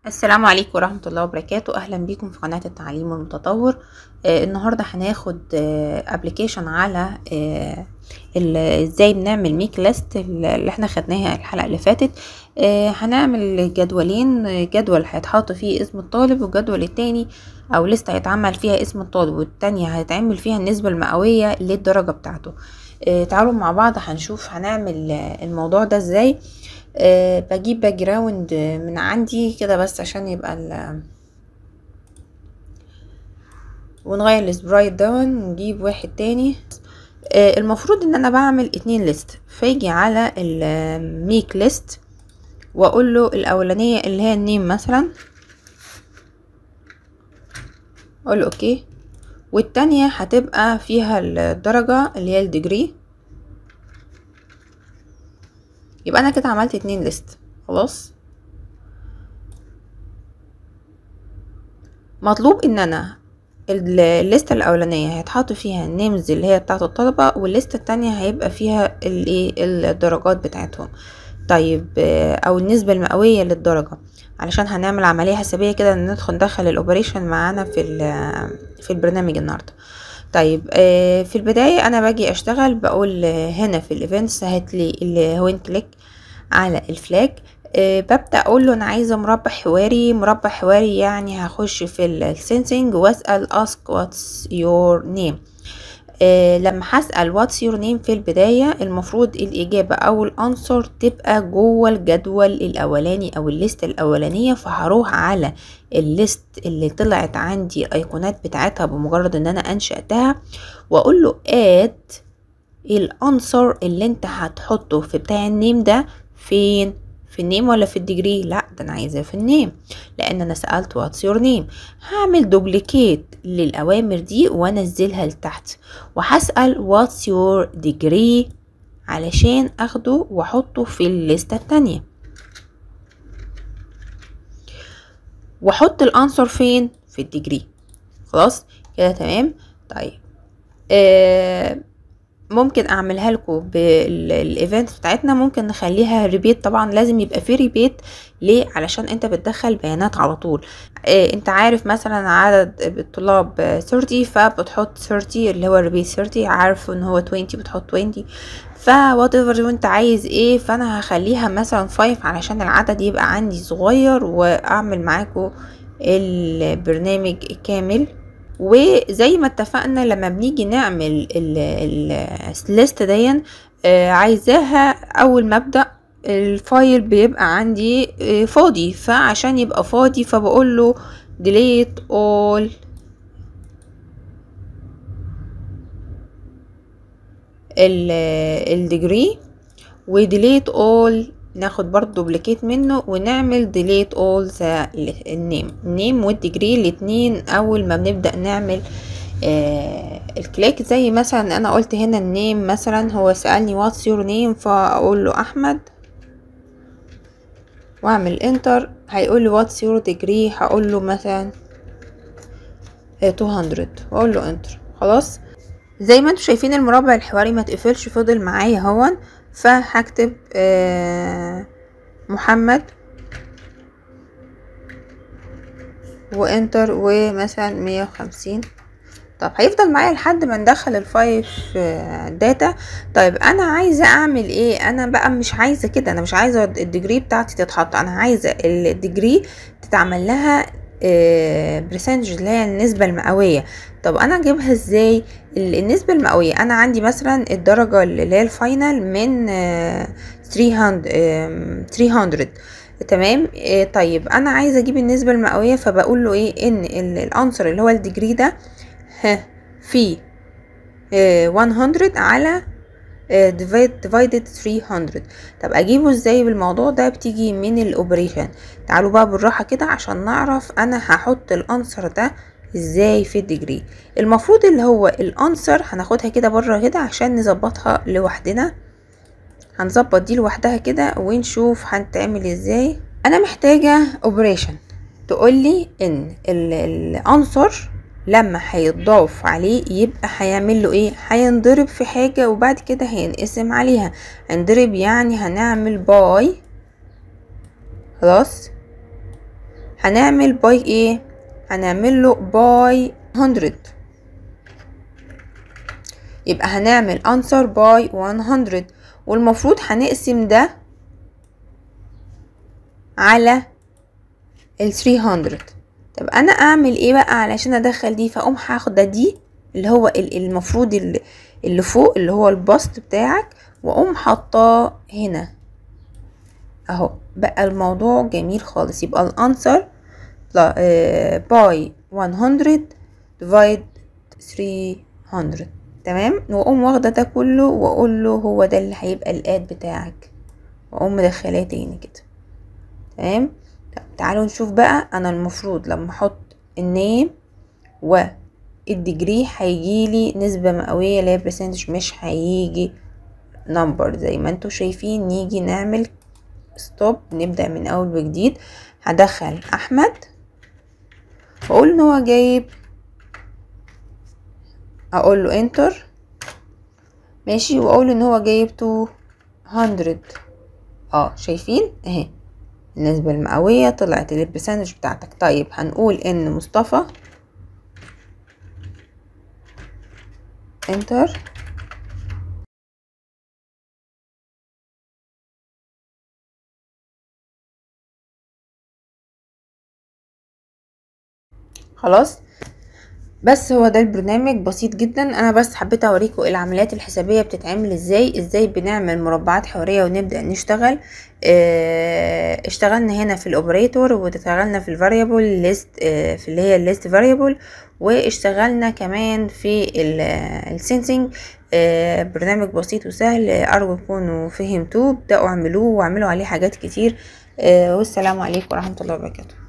السلام عليكم ورحمة الله وبركاته أهلا بيكم في قناة التعليم المتطور آه النهاردة هناخد ابلكيشن على آه ال- ازاي بنعمل ميك ليست اللي احنا خدناها الحلقة اللي فاتت آه هنعمل جدولين آه، جدول هيتحط فيه اسم الطالب والجدول التاني او لسته هيتعمل فيها اسم الطالب والتانية هيتعمل فيها النسبة المئوية للدرجة بتاعته آه تعالوا مع بعض هنشوف هنعمل آه، الموضوع ده ازاي أه بجيب باك جراوند من عندي كده بس عشان يبقى ال ونغير السبرايت ده ونجيب واحد تاني أه المفروض ان انا بعمل اتنين ليست فاجي على الميك ليست واقول له الاولانيه اللي هي النيم مثلا اقول له اوكي والتانية هتبقى فيها الدرجة اللي هي الديجري يبقى انا كده عملت اتنين ليست خلاص مطلوب ان انا ال- الليستة الاولانية هيتحط فيها النيمز اللي هي بتاعت الطلبة والليستة التانية هيبقى فيها الايه الدرجات بتاعتهم طيب آه، او النسبة المئوية للدرجة علشان هنعمل عملية حسابية كده ان ندخل ندخل الاوبريشن معانا في ال- في البرنامج النهارده طيب آه، في البداية أنا باجي أشتغل بقول آه، هنا في الإيفنتس هات لي اللي هو كليك على الفلاج آه، ببدأ أقول له أنا عايزة مربع حواري مربع حواري يعني هخش في السنسنج وأسأل ask what's your name آه، لما هسأل what's your name في البداية المفروض الإجابة أو الأنسر تبقى جوه الجدول الأولاني أو الليست الأولانية فهروح على الليست اللي طلعت عندي الأيقونات بتاعتها بمجرد إن أنا أنشأتها وأقول له add الأنسر اللي أنت هتحطه في بتاع النيم ده فين في النيم ولا في الديجري لا ده انا عايزاه في النيم لان انا سالت واتس يور نيم هعمل دوبليكيت للاوامر دي وانزلها لتحت وهسال واتس يور ديجري علشان اخده واحطه في الليسته التانية واحط الانسر فين في الديجري خلاص كده تمام طيب آه ممكن اعملها لكم بالايفنت بتاعتنا ممكن نخليها ريبيت طبعا لازم يبقى في ريبيت ليه علشان انت بتدخل بيانات على طول إيه انت عارف مثلا عدد الطلاب آه، 30 فبتحط 30 اللي هو ريبيت 30 عارف ان هو 20 بتحط 20 ف وات ايفر انت عايز ايه فانا هخليها مثلا 5 علشان العدد يبقى عندي صغير واعمل معاكم البرنامج كامل وزي ما اتفقنا لما بنيجي نعمل الليست دي آه، عايزاها اول ما ابدا الفايل بيبقى عندي آه، فاضي فعشان يبقى فاضي فبقول له delete all الديجري وديليت اول ناخد برضو دوبليكيت منه ونعمل ديليت اول ذا النيم النيم والديجري الاتنين اول ما بنبدأ نعمل آه الكليك زي مثلا انا قلت هنا النيم مثلا هو سألني واتس يور نيم فاقول له احمد واعمل انتر هيقول لي واتس يور ديجري هقول له مثلا آه، 200 واقول له انتر خلاص زي ما انتم شايفين المربع الحواري ما تقفلش فضل معايا هون فهكتب آه، محمد وانتر ومثلا مية وخمسين طب هيفضل معايا لحد ما ندخل الفايف آه، داتا طيب انا عايزه اعمل ايه انا بقى مش عايزه كده انا مش عايزه الديجري بتاعتي تتحط انا عايزه الديجري تتعمل لها برسنتج اللي هي النسبه المئويه طب انا اجيبها ازاي ال- النسبه المئويه انا عندي مثلا الدرجه اللي هي الفاينل من آه، 300 آم، 300 تمام آه، طيب انا عايزه اجيب النسبه المئويه فبقول له ايه ان ال- العنصر اللي هو الديجري ده ها في آه، 100 على آه، divide- divided 300 طب اجيبه ازاي بالموضوع ده بتيجي من الاوبريشن تعالوا بقى بالراحه كده عشان نعرف انا هحط الانسر ده ازاي في الديجري المفروض اللي هو الانسر هناخدها كده بره كده عشان نظبطها لوحدنا هنظبط دي لوحدها كده ونشوف هنتعمل ازاي انا محتاجه اوبريشن تقولي ان ال- العنصر لما هيتضاف عليه يبقى هيعمل له ايه هينضرب في حاجة وبعد كده هينقسم عليها هنضرب يعني هنعمل باي خلاص هنعمل باي ايه هنعمل له باي 100 يبقى هنعمل answer by 100 والمفروض هنقسم ده على ال 300 طب انا اعمل ايه بقى علشان ادخل دي فاقوم هاخد ده دي اللي هو المفروض اللي, اللي فوق اللي هو البسط بتاعك واقوم حاطاه هنا اهو بقى الموضوع جميل خالص يبقى الانسر باي 100 ديفايد 300 تمام واقوم واخده ده كله واقول له هو ده اللي هيبقى الاد بتاعك واقوم مدخلاه تاني كده تمام طب تعالوا نشوف بقى انا المفروض لما احط النيم والديجري هيجيلي نسبة مئوية اللي هي برسنتج مش هيجي نمبر زي ما انتوا شايفين نيجي نعمل ستوب نبدأ من اول وجديد هدخل احمد واقول ان هو جايب اقول له انتر ماشي واقول ان هو جايب 200 اه شايفين اهي النسبة المئوية طلعت البرسنتج بتاعتك طيب هنقول ان مصطفى انتر خلاص بس هو ده البرنامج بسيط جدا انا بس حبيت اوريكم العمليات الحسابيه بتتعمل ازاي ازاي بنعمل مربعات حوريه ونبدا نشتغل اه اشتغلنا هنا في الاوبريتور واشتغلنا في الفاريبل ليست اه في اللي هي الليست فاريبل واشتغلنا كمان في السنسنج اه برنامج بسيط وسهل ارجو تكونوا فهمتوه ابداوا اعملوه واعملوا عليه حاجات كتير والسلام عليكم ورحمه الله وبركاته